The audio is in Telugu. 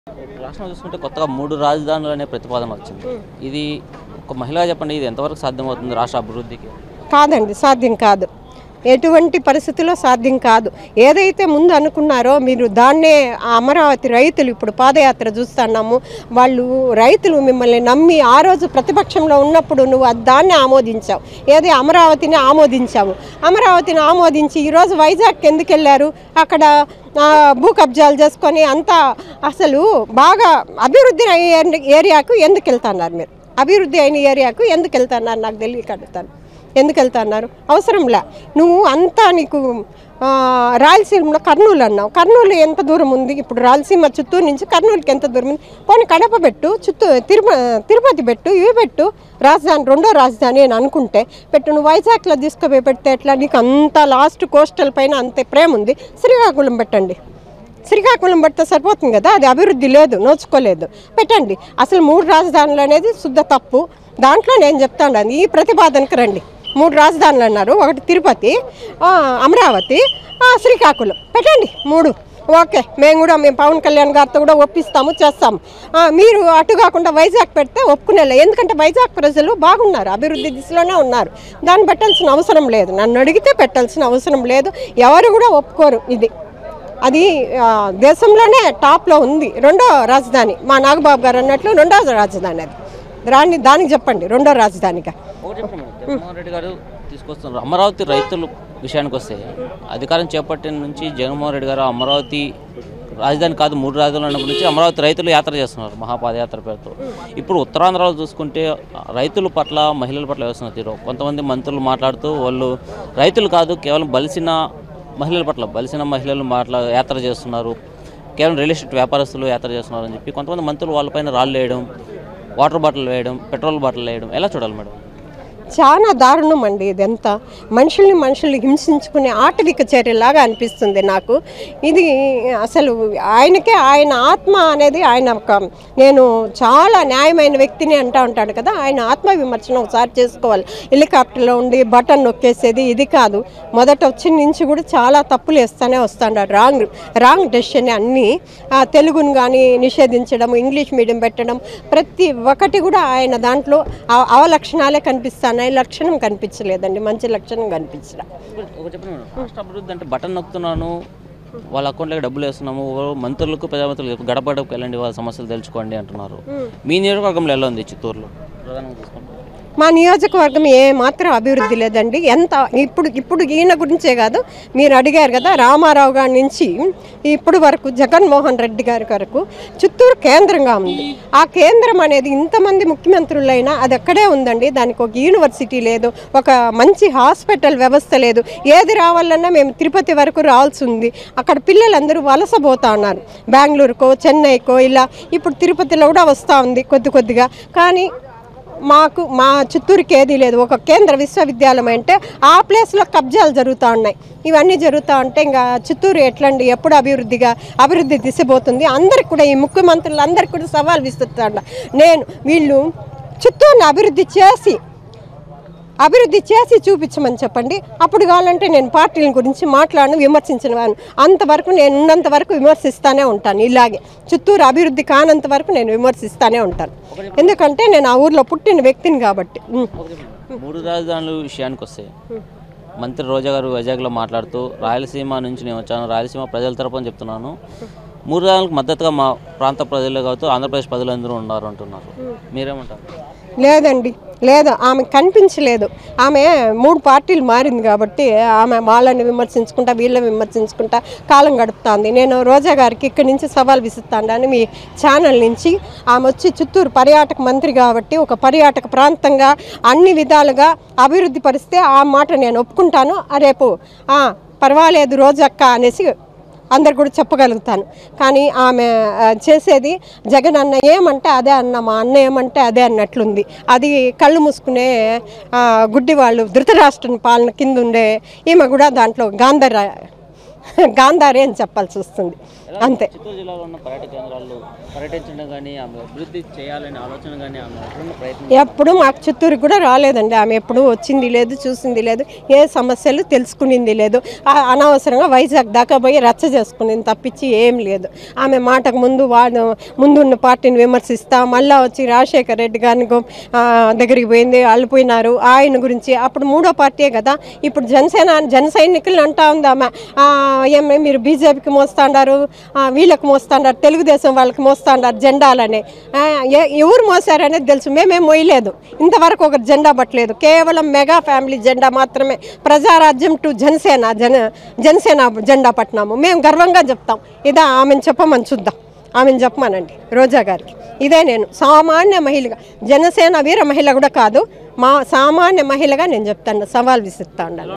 రాష్ట్రం చూసుకుంటే కొత్తగా మూడు రాజధానులు అనే ప్రతిపాదన వచ్చింది ఇది ఒక మహిళ చెప్పండి ఇది ఎంతవరకు సాధ్యమవుతుంది రాష్ట్ర అభివృద్ధికి కాదండి సాధ్యం కాదు ఎటువంటి పరిస్థితుల్లో సాధ్యం కాదు ఏదైతే ముందు అనుకున్నారో మీరు దాన్నే ఆ అమరావతి రైతులు ఇప్పుడు పాదయాత్ర చూస్తున్నాము వాళ్ళు రైతులు మిమ్మల్ని నమ్మి ఆ రోజు ప్రతిపక్షంలో ఉన్నప్పుడు నువ్వు అది దాన్ని ఆమోదించావు ఏది అమరావతిని ఆమోదించావు అమరావతిని ఆమోదించి ఈరోజు వైజాగ్కి ఎందుకు వెళ్ళారు అక్కడ ఆ, భూ కబ్జాలు చేసుకొని అంతా అసలు బాగా అభివృద్ధి అయ్యే ఏరియాకు ఎందుకు వెళ్తున్నారు మీరు అభివృద్ధి అయిన ఏరియాకు ఎందుకు వెళ్తున్నారు నాకు తెలియక అడుగుతాను ఎందుకు వెళ్తున్నారు అవసరంలే నువ్వు అంతా నీకు ఆ, రాయలసీమలో కర్నూలు అన్నావు కర్నూలు ఎంత దూరం ఉంది ఇప్పుడు రాయలసీమ చిత్తూరు నుంచి కర్నూలుకి ఎంత దూరం ఉంది పోనీ కడప పెట్టు చిత్తూరు తిరుప తిరుపతి పెట్టు ఇవి పెట్టు రాజధాని రెండో రాజధాని అని అనుకుంటే పెట్టు నువ్వు వైజాగ్లో తీసుకుపోయి పెడితే ఎట్లా నీకు అంత లాస్ట్ కోస్టల్ పైన అంతే ప్రేమ ఉంది శ్రీకాకుళం పెట్టండి శ్రీకాకుళం పడితే సరిపోతుంది కదా అది అభివృద్ధి లేదు నోచుకోలేదు పెట్టండి అసలు మూడు రాజధానులు అనేది శుద్ధ తప్పు దాంట్లో నేను చెప్తాను ఈ ప్రతిపాదనకు రండి మూడు రాజధానులు అన్నారు ఒకటి తిరుపతి ఆ, అమరావతి ఆ, శ్రీకాకుళం పెట్టండి మూడు ఓకే మేము కూడా మేము పవన్ కళ్యాణ్ గారితో కూడా ఒప్పిస్తాము చేస్తాము ఆ, మీరు అటు కాకుండా వైజాగ్ పెడితే ఒప్పుకునేలే ఎందుకంటే వైజాగ్ ప్రజలు బాగున్నారు అభివృద్ధి దిశలోనే ఉన్నారు దాన్ని పెట్టాల్సిన అవసరం లేదు నన్ను అడిగితే పెట్టాల్సిన అవసరం లేదు ఎవరు కూడా ఒప్పుకోరు ఇది అది ఆ, దేశంలోనే టాప్లో ఉంది రెండో రాజధాని మా నాగబాబు గారు అన్నట్లు రెండో రాజధాని అది దాన్ని దానికి చెప్పండి రెండో రాజధానిగా ఒకటి చెప్పండి మేడం, జగన్మోహన్ రెడ్డి గారు తీసుకొస్తున్నారు అమరావతి రైతులు విషయానికి వస్తే అధికారం చేపట్టిన నుంచి జగన్మోహన్ రెడ్డి గారు అమరావతి రాజధాని కాదు మూడు రాజధానులు అన్నప్పటి నుంచి అమరావతి రైతులు యాత్ర చేస్తున్నారు మహాపాదయాత్ర పేరుతో ఇప్పుడు ఉత్తరాంధ్రలో చూసుకుంటే రైతుల పట్ల మహిళల పట్ల వేస్తున్న తీరు కొంతమంది మంత్రులు మాట్లాడుతూ వాళ్ళు రైతులు కాదు కేవలం బలిసిన మహిళల పట్ల బలిసిన మహిళలు మాట్లా యాత్ర చేస్తున్నారు కేవలం రియల్ ఎస్టేట్ వ్యాపారస్తులు యాత్ర చేస్తున్నారు అని చెప్పి కొంతమంది మంత్రులు వాళ్ళపైన రాళ్ళు వేయడం వాటర్ బాటిల్ వేయడం పెట్రోల్ బాటిల్ వేయడం ఎలా చూడాలి మేడం చాలా దారుణం అండి ఇదంతా మనుషుల్ని మనుషుల్ని హింసించుకునే ఆటవిక చర్యలాగా అనిపిస్తుంది నాకు ఇది అసలు ఆయనకే ఆయన ఆత్మ అనేది ఆయన ఒక నేను చాలా న్యాయమైన వ్యక్తిని అంటా ఉంటాడు కదా ఆయన ఆత్మ విమర్శన ఒకసారి చేసుకోవాలి హెలికాప్టర్లో ఉండి బటన్ నొక్కేసేది ఇది కాదు మొదట వచ్చిన నుంచి కూడా చాలా తప్పులు వేస్తూనే వస్తాడు రాంగ్ రాంగ్ డెసిషన్ అన్నీ ఆ, తెలుగును కానీ నిషేధించడం ఇంగ్లీష్ మీడియం పెట్టడం ప్రతి ఒక్కటి కూడా ఆయన దాంట్లో ఆ- అవలక్షణాలే కనిపిస్తున్నాయి లక్షణం కనిపించలేదండి మంచి లక్షణం కనిపించడం ఒక చెప్పండి మేడం రాష్ట్ర అభివృద్ధి అంటే బటన్ నొక్కుతున్నాను వాళ్ళ అకౌంట్లోకి డబ్బులు వేస్తున్నాము ఓ మంత్రులకు ప్రజామంత్రులకు గడప గడపకు వెళ్ళండి వాళ్ళ సమస్యలు తెలుసుకోండి అంటున్నారు మీ నియోజకవర్గంలో ఎలా ఉంది చిత్తూరులో ప్రధానంగా తీసుకుంటే మా నియోజకవర్గం ఏ మాత్రం అభివృద్ధి లేదండి ఎంత ఇప్పుడు ఇప్పుడు ఈయన గురించే కాదు మీరు అడిగారు కదా రామారావు గారి నుంచి ఇప్పుడు వరకు జగన్మోహన్ రెడ్డి గారి వరకు చిత్తూరు కేంద్రంగా ఉంది ఆ కేంద్రం అనేది ఇంతమంది ముఖ్యమంత్రులైనా అది అక్కడే ఉందండి దానికి ఒక యూనివర్సిటీ లేదు ఒక మంచి హాస్పిటల్ వ్యవస్థ లేదు ఏది రావాలన్నా మేము తిరుపతి వరకు రావాల్సి ఉంది అక్కడ పిల్లలందరూ వలసపోతా ఉన్నారు బెంగళూరుకో చెన్నైకో ఇలా ఇప్పుడు తిరుపతిలో కూడా వస్తూ ఉంది కొద్ది కొద్దిగా కానీ మాకు మా చిత్తూరుకి ఏదీ లేదు ఒక కేంద్ర విశ్వవిద్యాలయం అంటే ఆ ప్లేస్లో కబ్జాలు జరుగుతూ ఉన్నాయి ఇవన్నీ జరుగుతూ ఉంటే ఇంకా చిత్తూరు ఎట్లండి ఎప్పుడు అభివృద్ధిగా అభివృద్ధి దిశపోతుంది అందరికి కూడా ఈ ముఖ్యమంత్రులు అందరికి కూడా సవాల్ విస్తున్నా నేను వీళ్ళు చిత్తూరుని అభివృద్ధి చేసి అభివృద్ధి చేసి చూపించమని చెప్పండి అప్పుడు కావాలంటే నేను పార్టీల గురించి మాట్లాడను విమర్శించిన వాను అంతవరకు నేను ఉన్నంత వరకు విమర్శిస్తానే ఉంటాను ఇలాగే చిత్తూరు అభివృద్ధి కానంత వరకు నేను విమర్శిస్తానే ఉంటాను ఎందుకంటే నేను ఆ ఊర్లో పుట్టిన వ్యక్తిని కాబట్టి ఉం. మూడు రాజధానుల విషయానికి వస్తే మంత్రి రోజా గారు వైజాగ్లో మాట్లాడుతూ రాయలసీమ నుంచి నేను వచ్చాను రాయలసీమ ప్రజల తరపున చెప్తున్నాను మూడు రాజధానులకు మద్దతుగా మా ప్రాంత ప్రజలే కావచ్చు ఆంధ్రప్రదేశ్ ప్రజలందరూ ఉన్నారు అంటున్నారు మీరేమంటారు లేదండి లేదు ఆమె కనిపించలేదు ఆమె మూడు పార్టీలు మారింది కాబట్టి ఆమె వాళ్ళని విమర్శించుకుంటా వీళ్ళని విమర్శించుకుంటా కాలం గడుపుతాంది నేను రోజా గారికి ఇక్కడి నుంచి సవాల్ విసుస్తాను మీ ఛానల్ నుంచి ఆమె వచ్చి చిత్తూరు పర్యాటక మంత్రి కాబట్టి ఒక పర్యాటక ప్రాంతంగా అన్ని విధాలుగా అభివృద్ధి పరిస్తే ఆ మాట నేను ఒప్పుకుంటాను ఆ రేపు "ఆ, పర్వాలేదు రోజక్క అనేసి అందరు కూడా చెప్పగలుగుతాను కానీ ఆమె ఆ, చేసేది జగన్ అన్న ఏమంటే అదే అన్న మా అన్న ఏమంటే అదే అన్నట్లుంది అది కళ్ళు మూసుకునే ఆ, గుడ్డి వాళ్ళు ధృతరాష్ట్రం పాలన కింద ఉండే ఈమె కూడా దాంట్లో గాంధార గాంధారే అని చెప్పాల్సి వస్తుంది అంతే చిత్తూరు జిల్లాలో ఉన్న పర్యాటక కేంద్రాల్లో పర్యటించడం కానీ ఆమె అభివృద్ధి చేయాలనే ఆలోచన కానీ ఆమె ఎప్పుడన్నా ప్రయత్నం ఎప్పుడు మాకు చిత్తూరుకి కూడా రాలేదండి ఆమె ఎప్పుడు వచ్చింది లేదు చూసింది లేదు ఏ సమస్యలు తెలుసుకునింది లేదు ఆ అనవసరంగా వైజాగ్ దాకా పోయి రచ్చ చేసుకునింది తప్పించి ఏం లేదు ఆమె మాటకు ముందు వాడు ముందున్న పార్టీని విమర్శిస్తా మళ్ళా వచ్చి రాజశేఖర్ రెడ్డి గారిని గో- ఆ, దగ్గరికి పోయింది వాళ్ళు పోయినారు ఆయన గురించి అప్పుడు మూడో పార్టీయే కదా ఇప్పుడు జనసేన జన సైనికులు అంటా ఉంది ఆమె ఆ, ఏమే మీరు బీజేపీకి మోస్తాండారు ఆ, వీళ్ళకి మోస్తాండారు తెలుగుదేశం వాళ్ళకి మోస్తాండారు జెండాలని ఆ, ఎ- ఎవరు మోసారనేది తెలుసు మేమేం మోయలేదు ఇంతవరకు ఒక జెండా పట్టలేదు కేవలం మెగా ఫ్యామిలీ జెండా మాత్రమే ప్రజారాజ్యం టు జనసేన జన జనసేన జెండా పట్టినాము మేము గర్వంగా చెప్తాం ఇదా ఆమెను చెప్పమని చూద్దాం ఆమెను చెప్పమానండి రోజా గారికి ఇదే నేను సామాన్య మహిళగా జనసేన వీర మహిళ కూడా కాదు మా సామాన్య మహిళగా నేను చెప్తాను సవాల్ విసిరుతా ఉండాలి